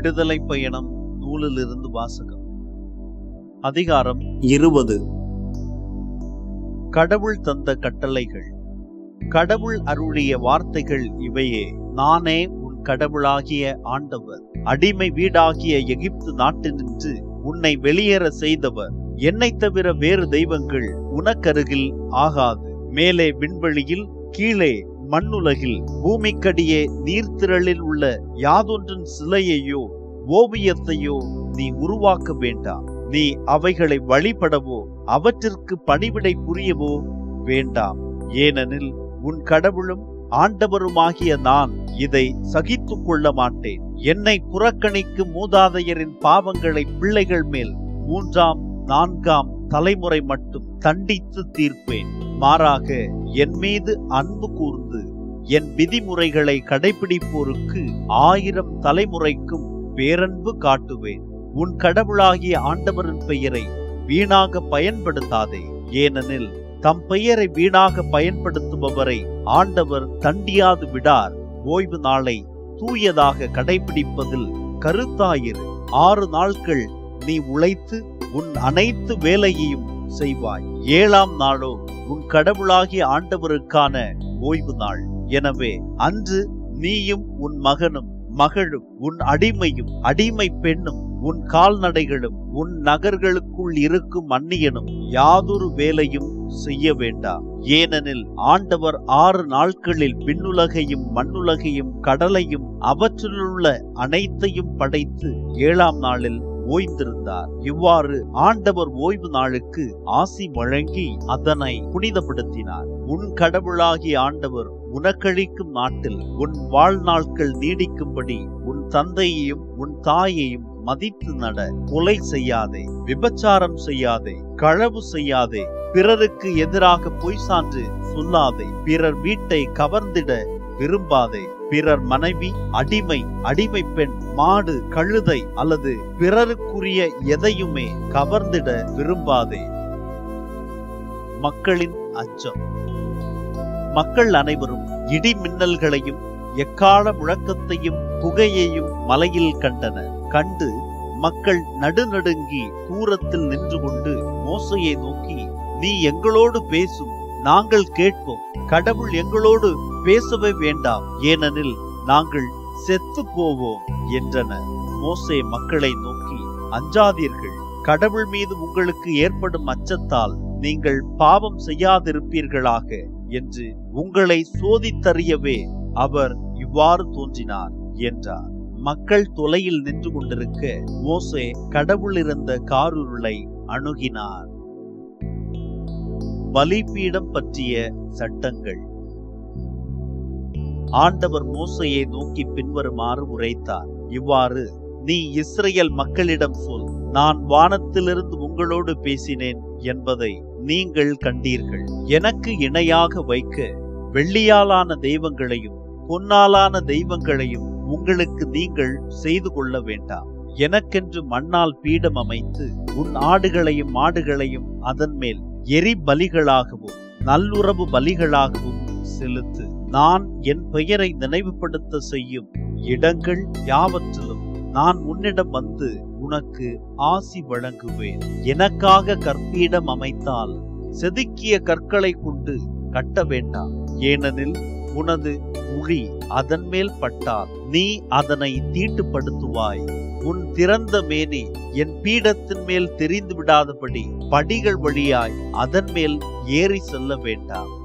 விடுதலை பயணம் நூலிலிருந்து வாசகம் அதிகாரம் இருபது கடவுள் தந்த கட்டளைகள் கடவுள் அருளிய வார்த்தைகள் இவையே நானே உன் கடவுளாகிய ஆண்டவர் அடிமை வீடாகிய எகிப்து நாட்டினின்று உன்னை வெளியேற செய்தவர் என்னைத் தவிர வேறு தெய்வங்கள் உனக்கருகில் ஆகாது மேலே விண்வெளியில் கீழே மண்ணுலகில் பூமிக்கடியே நீர்த்திரளில் உள்ள யாதொன்றின் சிலையையோ ஓவியத்தையோ நீ உருவாக்க வேண்டாம் நீ அவைகளை வழிபடவோ அவற்றிற்கு பணிவிடை புரியவோ வேண்டாம் ஏனெனில் உன் கடவுளும் ஆண்டவருமாகிய நான் இதை சகித்துக் கொள்ள மாட்டேன் என்னை புறக்கணிக்கும் மூதாதையரின் பாவங்களை பிள்ளைகள் மேல் மூன்றாம் நான்காம் தலைமுறை மட்டும் தண்டித்து தீர்ப்பேன் மாறாக என் மீது அன்பு கூர்ந்து என் விதிமுறைகளை கடைபிடிப்போருக்கு ஆயிரம் தலைமுறைக்கும் பேரன்பு காட்டுவேன் உன் கடவுளாகிய ஆண்டவரின் பெயரை வீணாக பயன்படுத்தாதே ஏனெனில் தம் பெயரை வீணாக பயன்படுத்துபவரை ஆண்டவர் தண்டியாது விடார் ஓய்வு நாளை தூயதாக கடைபிடிப்பதில் கருத்தாயிரு ஆறு நாட்கள் நீ உழைத்து உன் அனைத்து வேலையையும் செய்வாய் ஏழாம் நாளோ உன் கடவுளாகிய ஆண்டவருக்கான ஓய்வு நாள் எனவே அன்று நீயும் உன் மகனும் மகளும் உன் அடிமையும் அடிமை பெண்ணும் உன் கால்நடைகளும் உன் நகர்களுக்குள் இருக்கும் அந்நியனும் யாதொரு வேலையும் செய்ய வேண்டாம் ஏனெனில் ஆண்டவர் ஆறு நாட்களில் விண்ணுலகையும் மண்ணுலகையும் கடலையும் அவற்றிலுள்ள அனைத்தையும் படைத்து ஏழாம் நாளில் ஓய்ந்திருந்தார் இவ்வாறு ஆண்டவர் ஓய்வு நாளுக்கு ஆசி வழங்கி அதனை புனிதப்படுத்தினார் உன் கடவுளாகிய ஆண்டவர் உனக்களிக்கும் நாட்டில் உன் வாழ்நாட்கள் நீடிக்கும்படி உன் தந்தையையும் உன் தாயையும் மதித்து நட கொலை செய்யாதே விபச்சாரம் செய்யாதே களவு செய்யாதே பிறருக்கு எதிராக பொய் சான்று சொல்லாதே பிறர் வீட்டை கவர்ந்திட விரும்பாதே பிறர் மனைவி அடிமை அடிமை பெண் மாடு கழுதை அல்லது பிறருக்குரிய எதையுமே கவர்ந்திட விரும்பாதே மக்களின் அச்சம் மக்கள் அனைவரும் இடி மின்னல்களையும் எக்கால முழக்கத்தையும் புகையையும் மலையில் கண்டனர் கண்டு மக்கள் நடுநடுங்கி தூரத்தில் நின்று கொண்டு மோசையை நோக்கி நீ எங்களோடு பேசும் நாங்கள் கேட்போம் கடவுள் எங்களோடு பேசவே வேண்டாம் ஏனெனில் நாங்கள் செத்து போவோம் என்றனர் மோசே மக்களை நோக்கி அஞ்சாதீர்கள் கடவுள் மீது உங்களுக்கு ஏற்படும் அச்சத்தால் நீங்கள் பாவம் செய்யாதிருப்பீர்களாக என்று உங்களை சோதித்தறியவே அவர் இவ்வாறு தோன்றினார் என்றார் மக்கள் தொலையில் நின்று கொண்டிருக்க மோசே கடவுள் இருந்த காருருளை அணுகினார் பலிபீடம் பற்றிய சட்டங்கள் ஆண்டவர் மோசையை நோக்கி பின்வருமாறு உரைத்தார் இவ்வாறு நீ இஸ்ரேல் மக்களிடம் சொல் நான் வானத்திலிருந்து உங்களோடு பேசினேன் என்பதை நீங்கள் கண்டீர்கள் எனக்கு இணையாக வைக்க வெள்ளியாலான தெய்வங்களையும் பொன்னாலான தெய்வங்களையும் உங்களுக்கு நீங்கள் செய்து கொள்ள வேண்டாம் எனக்கென்று மண்ணால் பீடம் அமைத்து உன் ஆடுகளையும் மாடுகளையும் அதன் மேல் எரி பலிகளாகவும் நல்லுறவு பலிகளாகவும் செலுத்து நான் என் பெயரை நினைவுபடுத்த செய்யும் இடங்கள் யாவற்றிலும் நான் உன்னிடம் வந்து உனக்கு ஆசி வழங்குவேன் எனக்காக கற்பீடம் அமைத்தால் செதுக்கிய கற்களை கொண்டு கட்ட வேண்டாம் ஏனெனில் உனது உழி அதன் மேல் பட்டால் நீ அதனை தீட்டுப்படுத்துவாய் உன் திறந்த மேனி என் பீடத்தின் மேல் தெரிந்து விடாதபடி படிகள் வழியாய் அதன் மேல் ஏறி செல்ல வேண்டாம்